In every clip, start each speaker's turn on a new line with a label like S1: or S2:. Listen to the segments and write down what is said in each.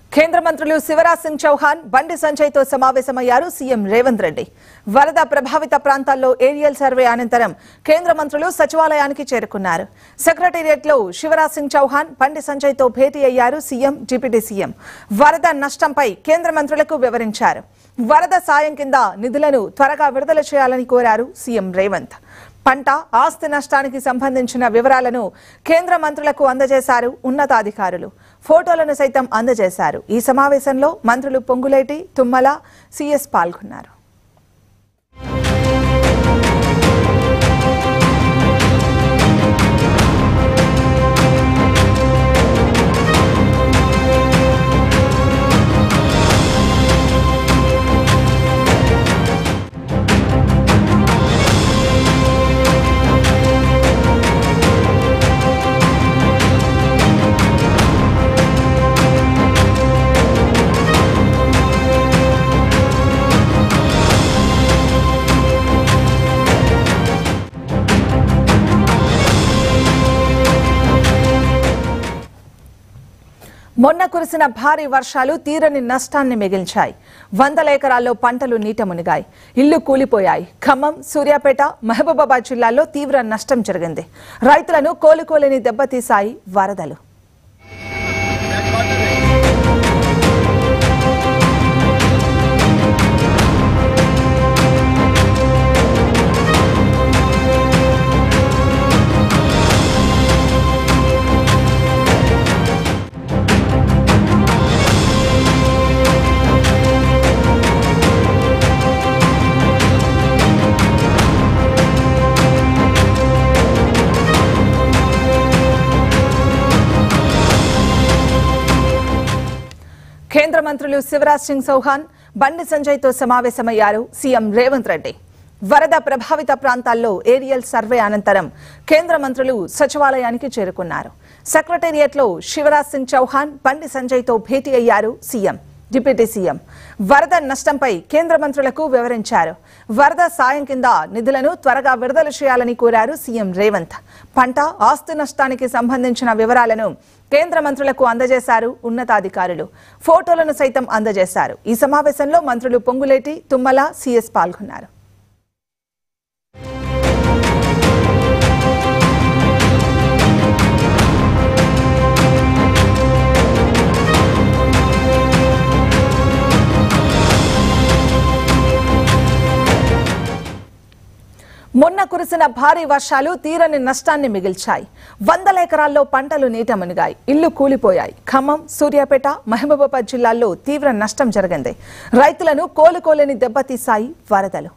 S1: కేంద్ర మంత్రులు శివరాజ్ సింగ్ చౌహాన్ బండి సంజయ్తో సమావేశమయ్యారు సీఎం రేవంత్ రెడ్డి వరద ప్రభావిత ప్రాంతాల్లో ఏరియల్ సర్వే అనంతరం కేంద్ర మంత్రులు సచివాలయానికి చేరుకున్నారు సెక్రటేరియట్లో శివరాజ్ సింగ్ చౌహాన్ బండి సంజయ్తో భేటీ అయ్యారు సీఎం డిప్యూటీ సీఎం వరద నష్టంపై కేంద్ర మంత్రులకు వివరించారు వరద సాయం కింద నిధులను త్వరగా విడుదల చేయాలని కోరారు సీఎం రేవంత్ పంట ఆస్తి నష్టానికి సంబంధించిన వివరాలను కేంద్ర మంత్రులకు అందజేశారు ఉన్నతాధికారులు ఫోటోలను సైతం అందజేశారు ఈ సమావేశంలో మంత్రులు పొంగులేటి తుమ్మల సీఎస్ పాల్గొన్నారు మొన్న కురిసిన భారీ వర్షాలు తీరని నష్టాన్ని మిగిల్చాయి వందల ఎకరాల్లో పంటలు నీట మునిగాయి ఇల్లు కూలిపోయాయి ఖమ్మం సూర్యాపేట మహబూబాబాద్ జిల్లాల్లో తీవ్ర నష్టం జరిగింది రైతులను కోలుకోలేని దెబ్బతీశాయి వరదలు కేంద్ర మంత్రులు శివరాజ్ సింగ్ చౌహాన్ బండి సంజయ్తో సమావేశమయ్యారు సీఎం రేవంత్ రెడ్డి వరద ప్రభావిత ప్రాంతాల్లో ఏరియల్ సర్వే అనంతరం కేంద్ర మంత్రులు సచివాలయానికి చేరుకున్నారు సెక్రటేరియట్లో శివరాజ్ సింగ్ చౌహాన్ బండి సంజయ్తో భేటీ అయ్యారు సీఎం డిప్యూటీ సీఎం వరద నష్టంపై కేంద్ర మంత్రులకు వివరించారు వరద సాయం కింద నిధులను త్వరగా విడుదల చేయాలని కోరారు సీఎం రేవంత్ పంట ఆస్తి నష్టానికి సంబంధించిన వివరాలను కేంద్ర మంత్రులకు అందజేశారు ఉన్నతాధికారులు ఫోటోలను సైతం అందజేశారు ఈ సమావేశంలో మంత్రులు పొంగులేటి తుమ్మల సీఎస్ పాల్గొన్నారు మొన్న కురిసిన భారీ వర్షాలు తీరని నష్టాన్ని మిగిల్చాయి వందల ఎకరాల్లో పంటలు నీట మునిగాయి ఇల్లు కూలిపోయాయి ఖమ్మం సూర్యాపేట మహబూబాబాద్ జిల్లాల్లో తీవ్ర నష్టం జరిగింది రైతులను కోలుకోలేని దెబ్బతీశాయి వరదలు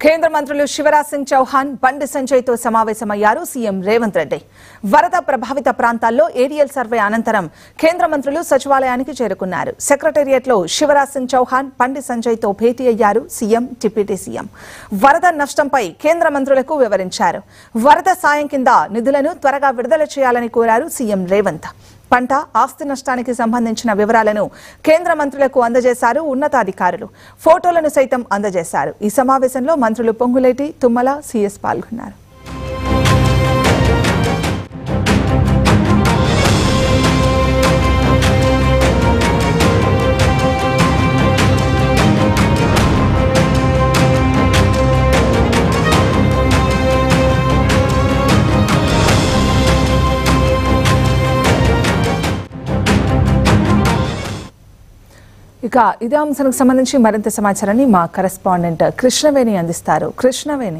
S1: కేంద్ర మంత్రులు శివరాజ్ సింగ్ చౌహాన్ బండి సంజయ్తో సమావేశమయ్యారు సీఎం రేవంత్ రెడ్డి వరద ప్రభావిత ప్రాంతాల్లో ఏరియల్ సర్వే అనంతరం కేంద్ర మంత్రులు సచివాలయానికి చేరుకున్నారు సెక్రటేరియట్లో శివరాజ్ సింగ్ చౌహాన్ బండి సంజయ్తో భేటీ అయ్యారు సీఎం డిప్యూటీ సీఎం వరద నష్టంపై కేంద్ర మంత్రులకు వివరించారు వరద సాయం కింద నిధులను త్వరగా విడుదల చేయాలని కోరారు సీఎం రేవంత్ పంట ఆస్తి నష్టానికి సంబంధించిన వివరాలను కేంద్ర మంత్రులకు అందజేశారు ఉన్నతాధికారులు ఫోటోలను సైతం అందజేశారు ఈ సమావేశంలో మంత్రులు పొంగులేటి తుమ్మల సీఎస్ పాల్గొన్నారు ఇక ఇదే అంశానికి సంబంధించి మరింత సమాచారాన్ని మా కరెస్పాండెంట్ కృష్ణవేణి అందిస్తారు కృష్ణవేణి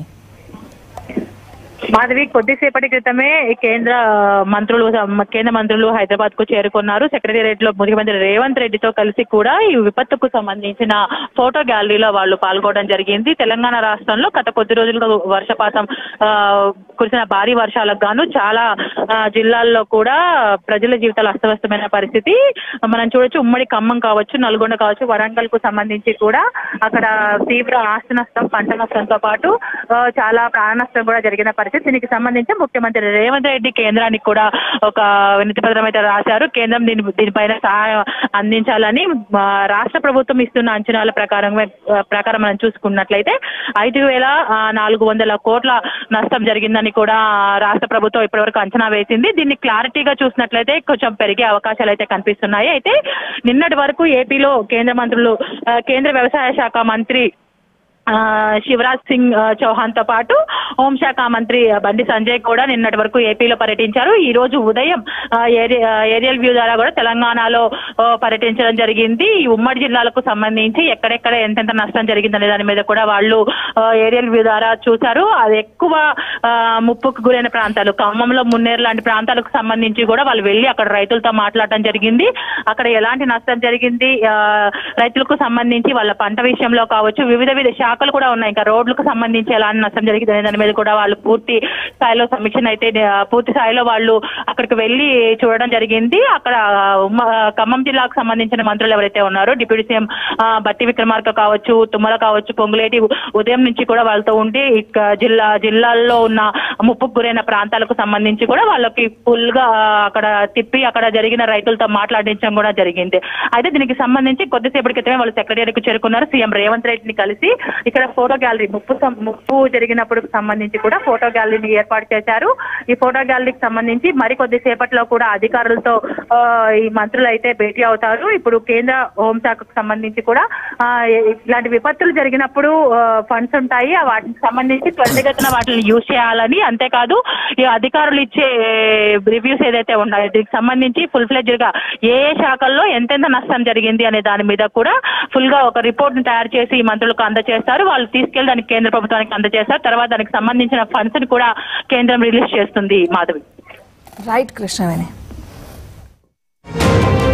S2: మాధవి కొద్దిసేపటి క్రితమే ఈ కేంద్ర మంత్రులు కేంద్ర మంత్రులు హైదరాబాద్ కు చేరుకున్నారు సెక్రటేరియట్ లో ముఖ్యమంత్రి రేవంత్ రెడ్డితో కలిసి కూడా ఈ విపత్తుకు సంబంధించిన ఫోటో గ్యాలరీలో వాళ్ళు పాల్గొనడం జరిగింది తెలంగాణ రాష్ట్రంలో గత కొద్ది రోజులుగా వర్షపాతం ఆ, కురిసిన భారీ వర్షాలకు గాను చాలా ఆ, జిల్లాల్లో కూడా ప్రజల జీవితాలు అస్తవ్యస్తమైన పరిస్థితి మనం చూడొచ్చు ఉమ్మడి ఖమ్మం కావచ్చు నల్గొండ కావచ్చు వరంగల్ కు సంబంధించి కూడా అక్కడ తీవ్ర ఆస్తి నష్టం పంట నష్టంతో పాటు ఆ, చాలా ప్రాణ నష్టం కూడా జరిగిన పరిస్థితి దీనికి సంబంధించి ముఖ్యమంత్రి రేవంత్ రెడ్డి కేంద్రానికి కూడా ఒక వినతి పత్రం అయితే రాశారు కేంద్రం దీని దీనిపైన సహాయం అందించాలని ఆ, రాష్ట్ర ప్రభుత్వం ఇస్తున్న అంచనాల ప్రకారం ప్రకారం మనం చూసుకున్నట్లయితే ఐదు వేల ఆ, నాలుగు వందల కోట్ల నష్టం జరిగిందని కూడా రాష్ట్ర ప్రభుత్వం ఇప్పటివరకు అంచనా వేసింది దీన్ని క్లారిటీగా చూసినట్లయితే కొంచెం పెరిగే అవకాశాలు అయితే కనిపిస్తున్నాయి అయితే నిన్నటి వరకు ఏపీలో కేంద్ర మంత్రులు ఆ, కేంద్ర వ్యవసాయ శాఖ మంత్రి ఆ, శివరాజ్ సింగ్ ఆ, చౌహాన్ తో పాటు హోంశాఖ మంత్రి బండి సంజయ్ కూడా నిన్నటి వరకు ఏపీలో పర్యటించారు ఈ రోజు ఉదయం ఆ, ఏరి- ఆ, ఏరియల్ వ్యూ ద్వారా కూడా తెలంగాణలో ఆ, పర్యటించడం జరిగింది ఈ ఉమ్మడి జిల్లాలకు సంబంధించి ఎక్కడెక్కడ ఎంతెంత నష్టం జరిగిందనే దాని మీద కూడా వాళ్ళు ఆ, ఏరియల్ వ్యూ ద్వారా చూశారు అది ఎక్కువ ఆ, ముప్పుకు గురైన ప్రాంతాలు ఖమ్మంలో మున్నేరు లాంటి ప్రాంతాలకు సంబంధించి కూడా వాళ్ళు వెళ్ళి అక్కడ రైతులతో మాట్లాడటం జరిగింది అక్కడ ఎలాంటి నష్టం జరిగింది ఆ, రైతులకు సంబంధించి వాళ్ళ పంట విషయంలో కావచ్చు వివిధ వివిధ శాఖలు కూడా ఉన్నాయి ఇంకా రోడ్లకు సంబంధించి ఎలాంటి నష్టం జరిగింది అనే దాని మీద కూడా వాళ్ళు పూర్తి స్థాయిలో సమీక్షను అయితే ఆ, పూర్తి స్థాయిలో వాళ్ళు అక్కడికి వెళ్ళి చూడడం జరిగింది అక్కడ ఉమ్మ- ఖమ్మం జిల్లాకు సంబంధించిన మంత్రులు ఎవరైతే ఉన్నారో డిప్యూటీ సీఎం ఆ, బట్టి విక్రమార్క కావచ్చు తుమ్మల కావచ్చు పొంగులేటి ఉదయం నుంచి కూడా వాళ్ళతో ఉండి ఇక జిల్లా జిల్లాల్లో ఉన్న ముప్పుకు గురైన ప్రాంతాలకు సంబంధించి కూడా వాళ్ళకి ఫుల్ గా ఆ, అక్కడ తిప్పి అక్కడ జరిగిన రైతులతో మాట్లాడించడం కూడా జరిగింది అయితే దీనికి సంబంధించి కొద్దిసేపటి క్రితమే వాళ్ళు సెక్రటరీకి చేరుకున్నారు సీఎం రేవంత్ రెడ్డిని కలిసి ఇక్కడ ఫోటో గ్యాలరీ ముప్పు సం- ముప్పు జరిగినప్పుడు సంబంధించి కూడా ఫోటో గ్యాలరీని ఏర్పాటు చేశారు ఈ ఫోటో గ్యాలరీకి సంబంధించి మరికొద్ది సేపట్లో కూడా అధికారులతో ఆ, ఈ మంత్రులు అయితే భేటీ అవుతారు ఇప్పుడు కేంద్ర హోంశాఖకు సంబంధించి కూడా ఆ, ఇలాంటి విపత్తులు జరిగినప్పుడు ఫండ్స్ ఉంటాయి ఆ వాటికి సంబంధించి త్వరితగతిన వాటిని యూజ్ చేయాలని అంతేకాదు ఈ అధికారులు ఇచ్చే రివ్యూస్ ఏదైతే ఉన్నాయో దీనికి సంబంధించి ఫుల్ ఫ్లెడ్జ్ గా ఏ ఏ శాఖల్లో ఎంతెంత నష్టం జరిగింది అనే దాని మీద కూడా ఫుల్ గా ఒక రిపోర్ట్ ని తయారు చేసి ఈ మంత్రులకు అందజేస్తారు వాళ్ళు తీసుకెళ్లి దానికి కేంద్ర ప్రభుత్వానికి అందజేస్తారు తర్వాత దానికి సంబంధించిన ఫండ్స్ ని కూడా కేంద్రం రిలీజ్ చేస్తుంది మాధవి
S1: రైట్ కృష్ణవేణి